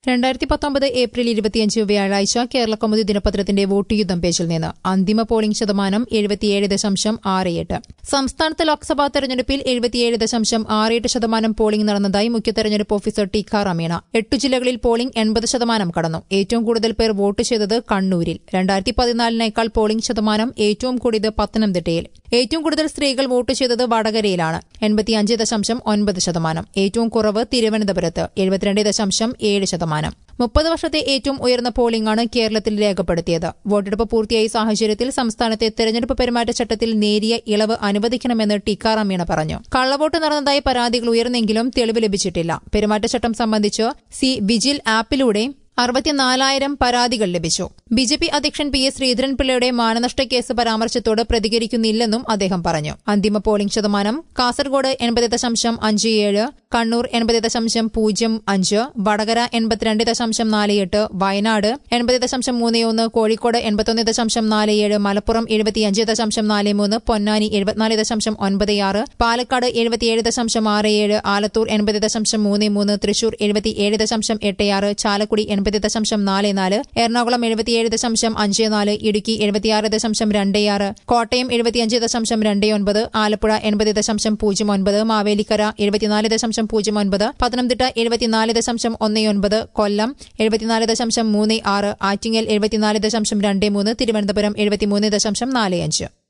രണ്ടായിരത്തി പത്തൊമ്പത് ഏപ്രിൽ ഇരുപത്തിയഞ്ച് വ്യാഴാഴ്ച കേരള കൗമുദി ദിനപത്രത്തിന്റെ വോട്ട് യുദ്ധം പേജിൽ നിന്ന് അന്തിമ പോളിംഗ് ശതമാനം എഴുപത്തിയേഴ് ദശാംശം ആറ് എട്ട് സംസ്ഥാനത്ത് ലോക്സഭാ തെരഞ്ഞെടുപ്പിൽ എഴുപത്തിയേഴ് ദശാംശം ആറ് എട്ട് ശതമാനം പോളിംഗ് നടന്നതായി മുഖ്യ തെരഞ്ഞെടുപ്പ് ഓഫീസർ ടിക്കാറാം മീണ എട്ടു ജില്ലകളിൽ പോളിംഗ് എൺപത് ശതമാനം കടന്നു ഏറ്റവും കൂടുതൽ പേർ വോട്ട് ചെയ്തത് കണ്ണൂരിൽ രണ്ടായിരത്തി പതിനാലിനേക്കാൾ പോളിംഗ് ശതമാനം ഏറ്റവും കൂടിയത് പത്തനംതിട്ടയിൽ ഏറ്റവും കൂടുതൽ സ്ത്രീകൾ വോട്ട് ചെയ്തത് വടകരയിലാണ് എൺപത്തിയഞ്ച് ദശാംശം ഒൻപത് ശതമാനം ഏറ്റവും കുറവ് തിരുവനന്തപുരത്ത് എഴുപത്തിരണ്ട് ദശാംശം ഏഴ് ശതമാനം മുപ്പത് വർഷത്തെ ഏറ്റവും ഉയർന്ന പോളിംഗാണ് കേരളത്തിൽ രേഖപ്പെടുത്തിയത് വോട്ടെടുപ്പ് പൂർത്തിയായ സാഹചര്യത്തിൽ സംസ്ഥാനത്തെ തെരഞ്ഞെടുപ്പ് പെരുമാറ്റച്ചട്ടത്തിൽ നേരിയ ഇളവ് അനുവദിക്കണമെന്ന് ടിക്കാറാം മീണ പറഞ്ഞു കള്ളവോട്ട് നടന്നതായി പരാതികൾ ഉയർന്നെങ്കിലും തെളിവ് ലഭിച്ചിട്ടില്ല പെരുമാറ്റച്ചട്ടം സംബന്ധിച്ച് സി വിജിൽ ആപ്പിലൂടെ അറുപത്തിനാലായിരം പരാതികൾ ലഭിച്ചു ബി ജെ പി അധ്യക്ഷൻ പി എസ് ശ്രീധരൻപിള്ളയുടെ മാനനഷ്ട കേസ് പരാമർശത്തോട് പ്രതികരിക്കുന്നില്ലെന്നും അദ്ദേഹം പറഞ്ഞു അന്തിമ പോളിംഗ് ശതമാനം കാസർഗോഡ് എൺപത് ദശാംശം അഞ്ച് ഏഴ് കണ്ണൂർ എൺപത് ദശാംശം പൂജ്യം അഞ്ച് വടകര എൺപത്തിരണ്ട് ദശാംശം നാല് എട്ട് വയനാട് എൺപത് ദശാംശം മൂന്ന് ഒന്ന് കോഴിക്കോട് എൺപത്തൊന്ന് ദശാംശം നാല് ഏഴ് മലപ്പുറം എഴുപത്തിയഞ്ച് ദശാംശം നാല് മൂന്ന് പൊന്നാനി എഴുപത്തിനാല് ദശാംശം ഒൻപത് ആറ് പാലക്കാട് എഴുപത്തിയേഴ് ദശാംശം ആറ് ഏഴ് ആലത്തൂർ എൺപത് ദശാംശം മൂന്ന് മൂന്ന് തൃശൂർ എഴുപത്തിയേഴ് ദശാംശം എട്ട് ആറ് ചാലക്കുടി എൺപത് ദശാംശം നാല് നാല് എറണാകുളം എഴുപത്തിയേഴ് ദശാംശം അഞ്ച് നാല് ഇടുക്കി എഴുപത്തിയാറ് ദശാംശം രണ്ട് ആറ് കോട്ടയം എഴുപത്തിയഞ്ച് ദശാംശം രണ്ട് ഒൻപത് ആലപ്പുഴ എൺപത് ദശാംശം പൂജ്യം ഒൻപത് മാവേലിക്കര എഴുപത്തിനാല് ദശാംശം പൂജ്യം ഒൻപത് പത്തനംതിട്ട എഴുപത്തിനാല് ദശാംശം ഒന്ന് ഒൻപത് കൊല്ലം എഴുപത്തിനാല് ദശാംശം മൂന്ന് ആറ് ആറ്റിങ്ങൽ എഴുപത്തിനാല് ദശാംശം രണ്ട് മൂന്ന് തിരുവനന്തപുരം എഴുപത്തിമൂന്ന് ദശാംശം നാല് അഞ്ച്